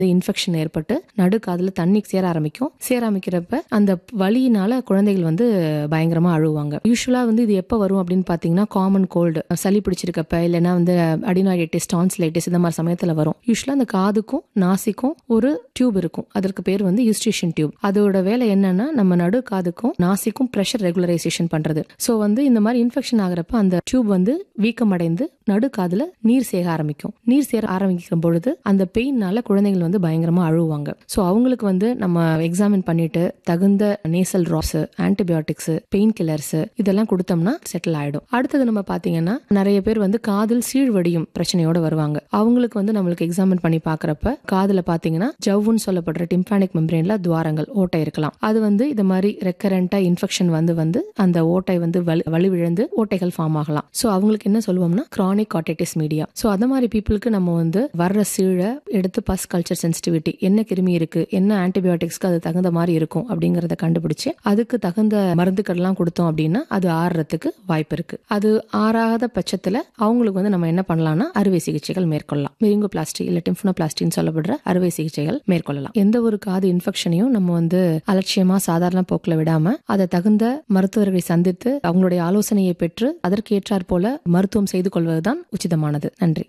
infection ஏற்பட்டு நடுக்காதுல தண்ணி சேர ஆரம்பிக்கும் சேர ஆரம்பிக்கிறப்ப அந்த வலியினால குழந்தைகள் வந்து பயங்கரமா அழுவாங்க யூஸ்வலா வந்து இது எப்போ வரும் அப்படின்னு பார்த்தீங்கன்னா காமன் கோல்டு சளி பிடிச்சிருக்கப்ப இல்லைன்னா வந்து அடினாய்டிஸ் டான்ஸ்லைட்டிஸ் இந்த மாதிரி சமயத்தில் வரும் யூஸ்வலாக அந்த காதுக்கும் நாசிக்கும் ஒரு டியூப் இருக்கும் அதற்கு பேர் வந்து யூஸ்டிஷன் டியூப் அதோட வேலை என்னன்னா நம்ம நடு காதுக்கும் நாசிக்கும் ப்ரெஷர் ரெகுலரைசேஷன் பண்றது ஸோ வந்து இந்த மாதிரி இன்ஃபெக்ஷன் ஆகிறப்ப அந்த டியூப் வந்து வீக்கமடைந்து நடு காதுல நீர் சேக ஆரம்பிக்கும் நீர் சேர ஆரம்பிக்கிற பொழுது அந்த பெயின்னால குழந்தைகள் வந்து பயங்கரமா அழுவாங்க ஸோ அவங்களுக்கு வந்து நம்ம எக்ஸாமின் பண்ணிட்டு தகுந்த nasal drops antibiotics painkillers இதெல்லாம் கொடுத்தோம்னா செட்டில் ஆயிடும் அடுத்தது நம்ம பாத்தீங்கன்னா நிறைய பேர் வந்து காதில் சீழ்வடியும் பிரச்சனையோட வருவாங்க அவங்களுக்கு வந்து நம்மளுக்கு எக்ஸாமின் பண்ணி பாக்குறப்ப காதுல பாத்தீங்கன்னா ஜவ்வுன்னு சொல்லப்படுற டிம்பானிக் மெம்பரேன்ல துவாரங்கள் ஓட்டை இருக்கலாம் அது வந்து இது மாதிரி ரெக்கரண்டா இன்ஃபெக்ஷன் வந்து வந்து அந்த ஓட்டை வந்து வலி வலுவிழந்து ஓட்டைகள் ஃபார்ம் ஆகலாம் ஸோ அவங்களுக்கு என்ன சொல்லுவோம்னா கிரானிக் காட்டைட்டிஸ் மீடியா ஸோ அந்த மாதிரி பீப்புளுக்கு நம்ம வந்து வர்ற சீழை எடுத்து பஸ் கல்ச்சர் சென்சிட்டிவிட்டி என்ன கிருமி இருக்கு என்ன ஆன்டிபயோட்டிக்ஸ்க்கு அது தகுந்த மாதிரி இருக்கும் அப்படிங்கறத கண்டுபிடிச்சு அதுக்கு தகுந்த மருந்துக்கள்லாம் கொடுத்தோம் அப்படின்னா அது ஆறுறதுக்கு வாய்ப்பு இருக்கு அது ஆறாத பட்சத்துல அவங்களுக்கு வந்து நம்ம என்ன பண்ணலாம்னா அறுவை சிகிச்சைகள் மேற்கொள்ளலாம் மெரிங்கோ பிளாஸ்டி இல்ல டிம்ஃபனோ பிளாஸ்டின்னு சொல்லப்படுற அறுவை சிகிச்சைகள் மேற்கொள்ளலாம் எந்த ஒரு காது இன்ஃபெக்ஷனையும் நம்ம வந்து அலட்சியமா சாதாரண போக்குல விடாம அதை தகுந்த மருத்துவர்களை சந்தித்து அவங்களுடைய ஆலோசனையை பெற்று அதற்கு ஏற்றாற் போல மருத்துவம் செய்து கொள்வதுதான் உச்சிதமானது நன்றி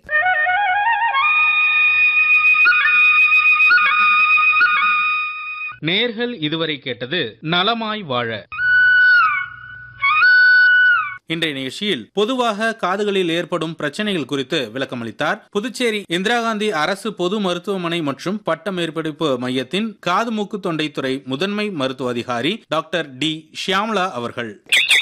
நேர்கள் இதுவரை கேட்டது நலமாய் வாழ இன்றைய நிகழ்ச்சியில் பொதுவாக காதுகளில் ஏற்படும் பிரச்சனைகள் குறித்து விளக்கமளித்தார் புதுச்சேரி இந்திரா காந்தி அரசு பொது மருத்துவமனை மற்றும் பட்ட மேற்படிப்பு மையத்தின் காது மூக்கு தொண்டைத்துறை முதன்மை மருத்துவ அதிகாரி டாக்டர் டி ஷியாம்லா அவர்கள்